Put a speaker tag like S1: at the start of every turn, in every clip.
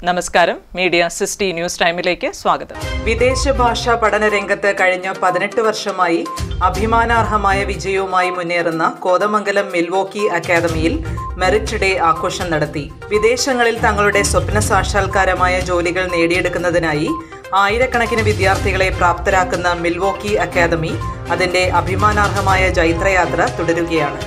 S1: നമസ്കാരം media sixty news ടൈമിലേക്ക് സ്വാഗതം വിദേശ ഭാഷാ പഠന രംഗത്ത് കഴിഞ്ഞ പതിനെട്ട് വർഷമായി അഭിമാനാർഹമായ വിജയവുമായി മുന്നേറുന്ന കോതമംഗലം മിൽവോക്കി അക്കാദമിയിൽ മെറിറ്റ് ഡേ ആഘോഷം നടത്തി വിദേശങ്ങളിൽ തങ്ങളുടെ സ്വപ്ന സാക്ഷാത്കാരമായ ജോലികൾ നേടിയെടുക്കുന്നതിനായി ആയിരക്കണക്കിന് വിദ്യാർത്ഥികളെ പ്രാപ്തരാക്കുന്ന മിൽവോക്കി അക്കാദമി അതിന്റെ അഭിമാനാർഹമായ ജൈത്രയാത്ര തുടരുകയാണ്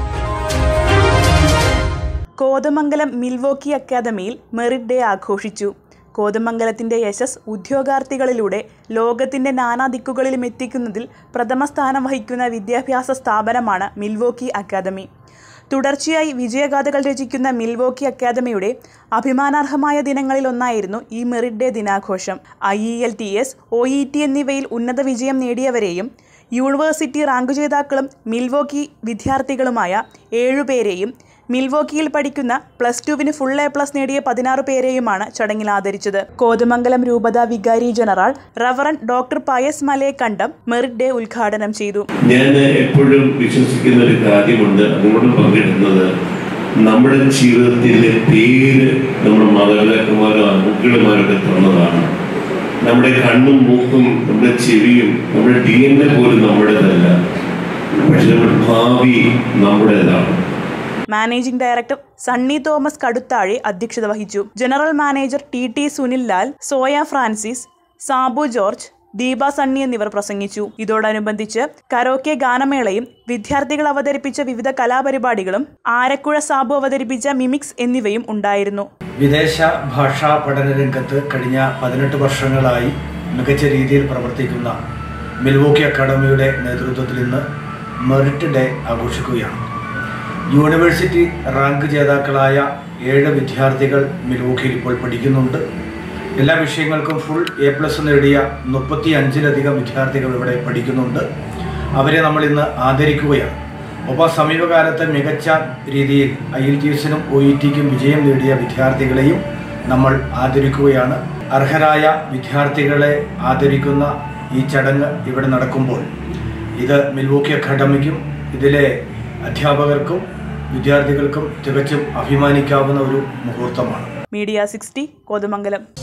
S2: കോതമംഗലം മിൽവോക്കി അക്കാദമിയിൽ മെറിറ്റ് ഡേ ആഘോഷിച്ചു കോതമംഗലത്തിന്റെ യശസ് ഉദ്യോഗാർത്ഥികളിലൂടെ ലോകത്തിന്റെ നാനാദിക്കുകളിലും എത്തിക്കുന്നതിൽ പ്രഥമ സ്ഥാനം വഹിക്കുന്ന വിദ്യാഭ്യാസ സ്ഥാപനമാണ് മിൽവോക്കി അക്കാദമി തുടർച്ചയായി വിജയഗാഥകൾ രചിക്കുന്ന മിൽവോക്കി അക്കാദമിയുടെ അഭിമാനാർഹമായ ദിനങ്ങളിലൊന്നായിരുന്നു ഈ മെറിറ്റ് ഡേ ദിനാഘോഷം I E L T S O E T എന്നിവയിൽ ഉന്നത വിജയം നേടിയവരെയും യൂണിവേഴ്സിറ്റി റാങ്ക് ജേതാക്കളും മിൽവോക്കി വിദ്യാർത്ഥികളുമായ ഏഴുപേരെയും മിൽവോക്കിയിൽ പഠിക്കുന്ന പ്ലസ് ടുവിന് ഫുൾ എ പ്ലസ് നേടിയ പതിനാറ് പേരെയുമാണ് ചടങ്ങിൽ ആദരിച്ചത് കോതമംഗലം രൂപത വികാരി general reverend doctor Pius Malayakkandam merit day ഉദ്ഘാടനം ചെയ്തു
S3: ഞാൻ എപ്പോഴും വിശ്വസിക്കുന്ന ഒരു കാര്യമുണ്ട് അതിനോട് പങ്കിടുന്നത് നമ്മുടെ ജീവിതത്തിലെ പേര് നമ്മുടെ മാതാപിതാക്കന്മാരോ അമുക്കളുമാരൊക്കെ തന്നതാണ് നമ്മുടെ കണ്ണും മൂക്കും നമ്മുടെ ചെവിയും നമ്മുടെ ഡി എൻ എ പോലും നമ്മുടേതല്ല പക്ഷെ നമ്മുടെ ഭാവി നമ്മുടേതാണ്
S2: മാനേജിംഗ് ഡയറക്ടർ സണ്ണി തോമസ് കടുത്താഴി അധ്യക്ഷത വഹിച്ചു general manager T T Sunil Lal Soya Francis Sabu George Deepa Sunny എന്നിവർ പ്രസംഗിച്ചു ഇതോടനുബന്ധിച്ച് കരോക്കെ ഗാനമേളയും വിദ്യാർത്ഥികൾ അവതരിപ്പിച്ച വിവിധ കലാപരിപാടികളും ആരക്കുഴ സാബു അവതരിപ്പിച്ച മിമിക്സ് എന്നിവയും ഉണ്ടായിരുന്നു
S4: വിദേശ ഭാഷാ പഠന രംഗത്ത് കഴിഞ്ഞ പതിനെട്ട് വർഷങ്ങളായി മികച്ച രീതിയിൽ പ്രവർത്തിക്കുന്ന മിൽവോക്കി അക്കാഡമിയുടെ നേതൃത്വത്തിൽ ഇന്ന് മെറിറ്റ് ഡേ ആഘോഷിക്കുകയാണ് യൂണിവേഴ്സിറ്റി റാങ്ക് ജേതാക്കളായ ഏഴ് വിദ്യാർത്ഥികൾ മിൽവോക്കിയിൽ ഇപ്പോൾ പഠിക്കുന്നുണ്ട് എല്ലാ വിഷയങ്ങൾക്കും ഫുൾ എ പ്ലസ് നേടിയ മുപ്പത്തി അഞ്ചിലധികം വിദ്യാർത്ഥികൾ ഇവിടെ പഠിക്കുന്നുണ്ട് അവരെ നമ്മൾ ഇന്ന് ആദരിക്കുകയാണ് ഒപ്പം സമീപകാലത്ത് മികച്ച രീതിയിൽ ഐ എൽ ടി എസിനും ഒ ഇ ടിക്കും വിജയം നേടിയ വിദ്യാർത്ഥികളെയും നമ്മൾ ആദരിക്കുകയാണ് അർഹരായ വിദ്യാർത്ഥികളെ ആദരിക്കുന്ന ഈ ചടങ്ങ് ഇവിടെ നടക്കുമ്പോൾ ഇത് മിൽവോക്കി അക്കാഡമിക്കും ഇതിലെ അധ്യാപകർക്കും വിദ്യാർത്ഥികൾക്കും തികച്ചും അഭിമാനിക്കാവുന്ന ഒരു മുഹൂർത്തമാണ്
S2: മീഡിയ സിക്സ്റ്റി കോതമംഗലം